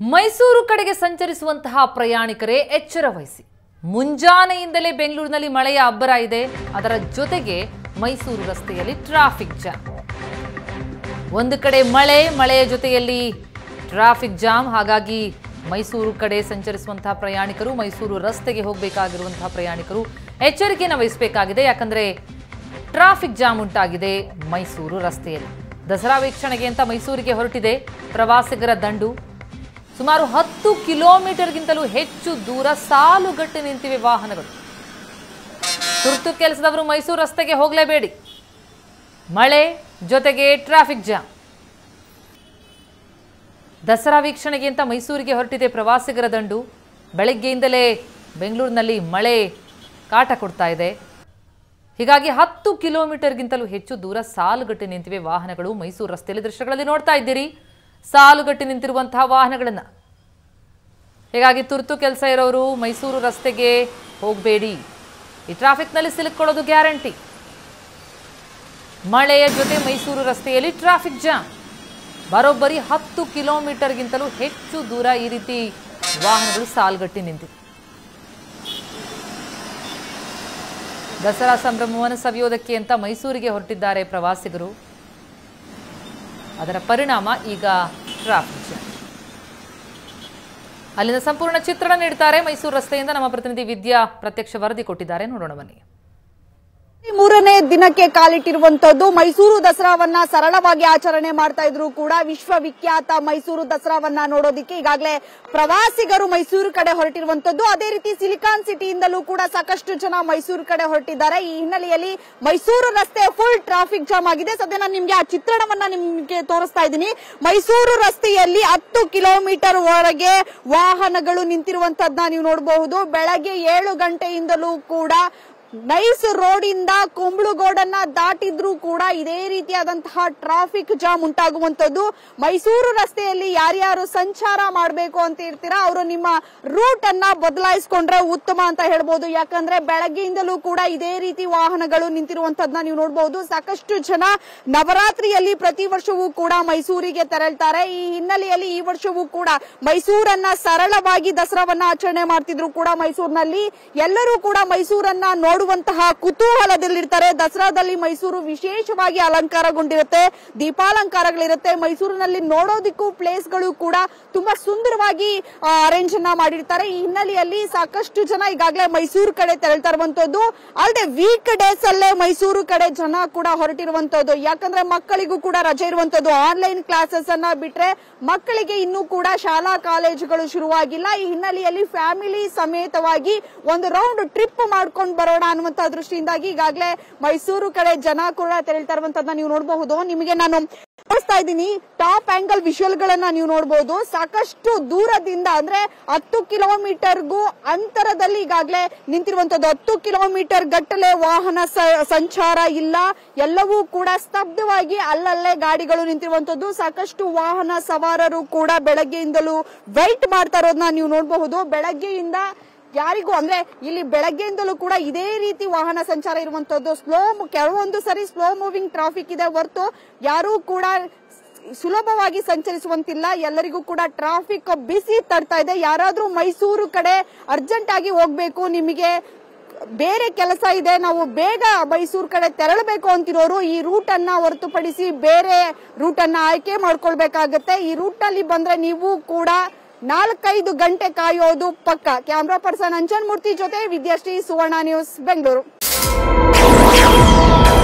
ಮೈಸೂರು ಕಡೆಗೆ ಸಂಚರಿಸುವಂತಹ ಪ್ರಯಾಣಿಕರೇ ಎಚ್ಚರ ವಹಿಸಿ ಮುಂಜಾನೆಯಿಂದಲೇ ಬೆಂಗಳೂರಿನಲ್ಲಿ ಮಳೆಯ ಅಬ್ಬರ ಇದೆ ಅದರ ಜೊತೆಗೆ ಮೈಸೂರು ರಸ್ತೆಯಲ್ಲಿ ಟ್ರಾಫಿಕ್ ಜಾಮ್ ಒಂದು ಕಡೆ ಮಳೆ ಮಳೆಯ ಜೊತೆಯಲ್ಲಿ ಟ್ರಾಫಿಕ್ ಜಾಮ್ ಹಾಗಾಗಿ ಮೈಸೂರು ಕಡೆ ಸಂಚರಿಸುವಂತಹ ಪ್ರಯಾಣಿಕರು ಮೈಸೂರು ರಸ್ತೆಗೆ ಹೋಗಬೇಕಾಗಿರುವಂತಹ ಪ್ರಯಾಣಿಕರು ಎಚ್ಚರಿಕೆಯನ್ನು ವಹಿಸಬೇಕಾಗಿದೆ ಯಾಕಂದ್ರೆ ಟ್ರಾಫಿಕ್ ಜಾಮ್ ಉಂಟಾಗಿದೆ ಮೈಸೂರು ರಸ್ತೆಯಲ್ಲಿ ದಸರಾ ವೀಕ್ಷಣೆಗೆ ಅಂತ ಮೈಸೂರಿಗೆ ಹೊರಟಿದೆ ಪ್ರವಾಸಿಗರ ದಂಡು ಸುಮಾರು ಹತ್ತು ಕಿಲೋಮೀಟರ್ಗಿಂತಲೂ ಹೆಚ್ಚು ದೂರ ಸಾಲುಗಟ್ಟಿ ನಿಂತಿವೆ ವಾಹನಗಳು ತುರ್ತು ಕೆಲಸದವರು ಮೈಸೂರು ರಸ್ತೆಗೆ ಹೋಗಲೇಬೇಡಿ ಮಳೆ ಜೊತೆಗೆ ಟ್ರಾಫಿಕ್ ಜಾಮ್ ದಸರಾ ವೀಕ್ಷಣೆಗೆ ಅಂತ ಮೈಸೂರಿಗೆ ಹೊರಟಿದೆ ಪ್ರವಾಸಿಗರ ದಂಡು ಬೆಳಗ್ಗೆಯಿಂದಲೇ ಬೆಂಗಳೂರಿನಲ್ಲಿ ಮಳೆ ಕಾಟ ಕೊಡ್ತಾ ಇದೆ ಹೀಗಾಗಿ ಹತ್ತು ಕಿಲೋಮೀಟರ್ಗಿಂತಲೂ ಹೆಚ್ಚು ದೂರ ಸಾಲುಗಟ್ಟಿ ನಿಂತಿವೆ ವಾಹನಗಳು ಮೈಸೂರು ರಸ್ತೆಯಲ್ಲಿ ದೃಶ್ಯಗಳಲ್ಲಿ ನೋಡ್ತಾ ಇದ್ದೀರಿ ಸಾಲುಗಟ್ಟಿ ನಿಂತಿರುವಂತಹ ವಾಹನಗಳನ್ನು ಹೀಗಾಗಿ ತುರ್ತು ಕೆಲಸ ಇರೋರು ಮೈಸೂರು ರಸ್ತೆಗೆ ಹೋಗಬೇಡಿ ಈ ಟ್ರಾಫಿಕ್ನಲ್ಲಿ ಸಿಲುಕೊಳ್ಳೋದು ಗ್ಯಾರಂಟಿ ಮಳೆಯ ಜೊತೆ ಮೈಸೂರು ರಸ್ತೆಯಲ್ಲಿ ಟ್ರಾಫಿಕ್ ಜಾಮ್ ಬರೋಬ್ಬರಿ ಹತ್ತು ಕಿಲೋಮೀಟರ್ಗಿಂತಲೂ ಹೆಚ್ಚು ದೂರ ಈ ರೀತಿ ವಾಹನಗಳು ಸಾಲ್ಗಟ್ಟಿ ನಿಂತಿವೆ ದಸರಾ ಸಂಭ್ರಮವನ್ನು ಸವಿಯೋದಕ್ಕೆ ಅಂತ ಮೈಸೂರಿಗೆ ಹೊರಟಿದ್ದಾರೆ ಪ್ರವಾಸಿಗರು ಅದರ ಪರಿಣಾಮ ಈಗ ಟ್ರಾಫಿಕ್ ಜಾಮ್ ಅಲ್ಲಿನ ಸಂಪೂರ್ಣ ಚಿತ್ರಣ ನೀಡ್ತಾರೆ ಮೈಸೂರು ರಸ್ತೆಯಿಂದ ನಮ್ಮ ಪ್ರತಿನಿಧಿ ವಿದ್ಯಾ ಪ್ರತ್ಯಕ್ಷ ವರದಿ ಕೊಟ್ಟಿದ್ದಾರೆ ನೋಡೋಣ ಬನ್ನಿ ಮೂರನೇ ದಿನಕ್ಕೆ ಕಾಲಿಟ್ಟಿರುವಂತದ್ದು ಮೈಸೂರು ದಸರಾವನ್ನ ಸರಳವಾಗಿ ಆಚರಣೆ ಮಾಡ್ತಾ ಇದ್ರು ಕೂಡ ವಿಶ್ವವಿಖ್ಯಾತ ಮೈಸೂರು ದಸರಾವನ್ನ ನೋಡೋದಿಕ್ಕೆ ಈಗಾಗಲೇ ಪ್ರವಾಸಿಗರು ಮೈಸೂರು ಕಡೆ ಹೊರಟಿರುವಂತದ್ದು ಅದೇ ರೀತಿ ಸಿಲಿಕಾನ್ ಸಿಟಿಯಿಂದಲೂ ಕೂಡ ಸಾಕಷ್ಟು ಜನ ಮೈಸೂರು ಕಡೆ ಹೊರಟಿದ್ದಾರೆ ಈ ಹಿನ್ನೆಲೆಯಲ್ಲಿ ಮೈಸೂರು ರಸ್ತೆ ಫುಲ್ ಟ್ರಾಫಿಕ್ ಜಾಮ್ ಆಗಿದೆ ಸದ್ಯ ನಾನು ನಿಮ್ಗೆ ಆ ಚಿತ್ರಣವನ್ನ ನಿಮ್ಗೆ ತೋರಿಸ್ತಾ ಇದ್ದೀನಿ ಮೈಸೂರು ರಸ್ತೆಯಲ್ಲಿ ಹತ್ತು ಕಿಲೋಮೀಟರ್ ವರೆಗೆ ವಾಹನಗಳು ನಿಂತಿರುವಂತದ್ದನ್ನ ನೀವು ನೋಡಬಹುದು ಬೆಳಗ್ಗೆ ಏಳು ಗಂಟೆಯಿಂದಲೂ ಕೂಡ ನೈಸ್ ರೋಡ್ ಇಂದ ಕುಂಬಳಗೋಡನ್ನ ದಾಟಿದ್ರೂ ಕೂಡ ಇದೇ ರೀತಿಯಾದಂತಹ ಟ್ರಾಫಿಕ್ ಜಾಮ್ ಉಂಟಾಗುವಂತದ್ದು ಮೈಸೂರು ರಸ್ತೆಯಲ್ಲಿ ಯಾರ್ಯಾರು ಸಂಚಾರ ಮಾಡಬೇಕು ಅಂತ ಇರ್ತೀರಾ ಅವರು ನಿಮ್ಮ ರೂಟ್ ಅನ್ನ ಬದಲಾಯಿಸಿಕೊಂಡ್ರೆ ಉತ್ತಮ ಅಂತ ಹೇಳ್ಬೋದು ಯಾಕಂದ್ರೆ ಬೆಳಗ್ಗೆಯಿಂದಲೂ ಕೂಡ ಇದೇ ರೀತಿ ವಾಹನಗಳು ನಿಂತಿರುವಂತದ್ನ ನೀವು ನೋಡಬಹುದು ಸಾಕಷ್ಟು ಜನ ನವರಾತ್ರಿಯಲ್ಲಿ ಪ್ರತಿ ವರ್ಷವೂ ಕೂಡ ಮೈಸೂರಿಗೆ ತೆರಳ್ತಾರೆ ಈ ಹಿನ್ನೆಲೆಯಲ್ಲಿ ಈ ವರ್ಷವೂ ಕೂಡ ಮೈಸೂರನ್ನ ಸರಳವಾಗಿ ದಸರಾವನ್ನ ಆಚರಣೆ ಮಾಡ್ತಿದ್ರು ಕೂಡ ಮೈಸೂರಿನಲ್ಲಿ ಎಲ್ಲರೂ ಕೂಡ ಮೈಸೂರನ್ನ ನೋಡುವಂತಹ ಕುತೂಹಲದಲ್ಲಿರ್ತಾರೆ ದಸರಾದಲ್ಲಿ ಮೈಸೂರು ವಿಶೇಷವಾಗಿ ಅಲಂಕಾರಗೊಂಡಿರುತ್ತೆ ದೀಪಾಲಂಕಾರಗಳಿರುತ್ತೆ ಮೈಸೂರಿನಲ್ಲಿ ನೋಡೋದಿಕ್ಕೂ ಪ್ಲೇಸ್ಗಳು ಕೂಡ ತುಂಬಾ ಸುಂದರವಾಗಿ ಅರೇಂಜ್ ಅನ್ನ ಮಾಡಿರ್ತಾರೆ ಈ ಹಿನ್ನೆಲೆಯಲ್ಲಿ ಸಾಕಷ್ಟು ಜನ ಈಗಾಗಲೇ ಮೈಸೂರು ಕಡೆ ತೆರಳ್ತಾ ಇರುವಂತದ್ದು ಅಲ್ಲದೆ ವೀಕ್ ಡೇಸ್ ಅಲ್ಲೇ ಮೈಸೂರು ಕಡೆ ಜನ ಕೂಡ ಹೊರಟಿರುವಂತದ್ದು ಯಾಕಂದ್ರೆ ಮಕ್ಕಳಿಗೂ ಕೂಡ ರಜೆ ಇರುವಂತದ್ದು ಆನ್ಲೈನ್ ಕ್ಲಾಸಸ್ ಅನ್ನ ಬಿಟ್ರೆ ಮಕ್ಕಳಿಗೆ ಇನ್ನೂ ಕೂಡ ಶಾಲಾ ಕಾಲೇಜುಗಳು ಶುರುವಾಗಿಲ್ಲ ಈ ಹಿನ್ನೆಲೆಯಲ್ಲಿ ಫ್ಯಾಮಿಲಿ ಸಮೇತವಾಗಿ ಒಂದು ರೌಂಡ್ ಟ್ರಿಪ್ ಮಾಡ್ಕೊಂಡು ಬರೋಣ ಅನ್ನುವಂತ ದೃಷ್ಟಿಯಿಂದಾಗಿ ಈಗಾಗಲೇ ಮೈಸೂರು ಕಡೆ ಜನ ಕೂಡ ತೆರಳ್ತಾ ಇರುವಂತದ್ದನ್ನ ನೀವು ನೋಡಬಹುದು ನಿಮಗೆ ನಾನು ತೋರಿಸ್ತಾ ಇದ್ದೀನಿ ಟಾಪ್ ಆಂಗಲ್ ವಿಜುವಲ್ ಗಳನ್ನ ನೀವು ನೋಡಬಹುದು ಸಾಕಷ್ಟು ದೂರದಿಂದ ಅಂದ್ರೆ ಹತ್ತು ಕಿಲೋಮೀಟರ್ಗೂ ಅಂತರದಲ್ಲಿ ಈಗಾಗಲೇ ನಿಂತಿರುವಂತದ್ದು ಹತ್ತು ಕಿಲೋಮೀಟರ್ ಗಟ್ಟಲೆ ವಾಹನ ಸ- ಸಂಚಾರ ಇಲ್ಲ ಎಲ್ಲವೂ ಕೂಡ ಸ್ತಬ್ಧವಾಗಿ ಅಲ್ಲಲ್ಲೇ ಗಾಡಿಗಳು ನಿಂತಿರುವಂತದ್ದು ಸಾಕಷ್ಟು ವಾಹನ ಸವಾರರು ಕೂಡ ಬೆಳಗ್ಗೆಯಿಂದಲೂ ವೈಟ್ ಮಾಡ್ತಾ ಇರೋದನ್ನ ನೀವು ನೋಡಬಹುದು ಬೆಳಗ್ಗೆಯಿಂದ ಯಾರಿಗೂ ಅಂದ್ರೆ ಇಲ್ಲಿ ಬೆಳಗ್ಗೆಯಿಂದಲೂ ಕೂಡ ಇದೇ ರೀತಿ ವಾಹನ ಸಂಚಾರ ಇರುವಂತದ್ದು ಸ್ಲೋ ಕೆಲವೊಂದು ಸರಿ ಸ್ಲೋ ಮೂವಿಂಗ್ ಟ್ರಾಫಿಕ್ ಇದೆ ಹೊರತು ಯಾರೂ ಕೂಡ ಸುಲಭವಾಗಿ ಸಂಚರಿಸುವಂತಿಲ್ಲ ಎಲ್ಲರಿಗೂ ಕೂಡ ಟ್ರಾಫಿಕ್ ಬಿಸಿ ತಡ್ತಾ ಇದೆ ಯಾರಾದ್ರೂ ಮೈಸೂರು ಕಡೆ ಅರ್ಜೆಂಟ್ ಆಗಿ ಹೋಗ್ಬೇಕು ನಿಮಗೆ ಬೇರೆ ಕೆಲಸ ಇದೆ ನಾವು ಬೇಗ ಮೈಸೂರು ಕಡೆ ತೆರಳಬೇಕು ಅಂತಿರೋರು ಈ ರೂಟ್ ಅನ್ನ ಹೊರತುಪಡಿಸಿ ಬೇರೆ ರೂಟ್ ಅನ್ನ ಆಯ್ಕೆ ಮಾಡ್ಕೊಳ್ಬೇಕಾಗತ್ತೆ ಈ ರೂಟ್ ಅಲ್ಲಿ ಬಂದ್ರೆ ನೀವು ಕೂಡ ನಾಲ್ಕೈದು ಗಂಟೆ ಕಾಯೋದು ಪಕ್ಕ ಕ್ಯಾಮ್ರಾ ಪರ್ಸನ್ ಅಂಜನ್ ಮೂರ್ತಿ ಜೊತೆ ವಿದ್ಯಾಶ್ರೀ ಸುವರ್ಣ ನ್ಯೂಸ್ ಬೆಂಗಳೂರು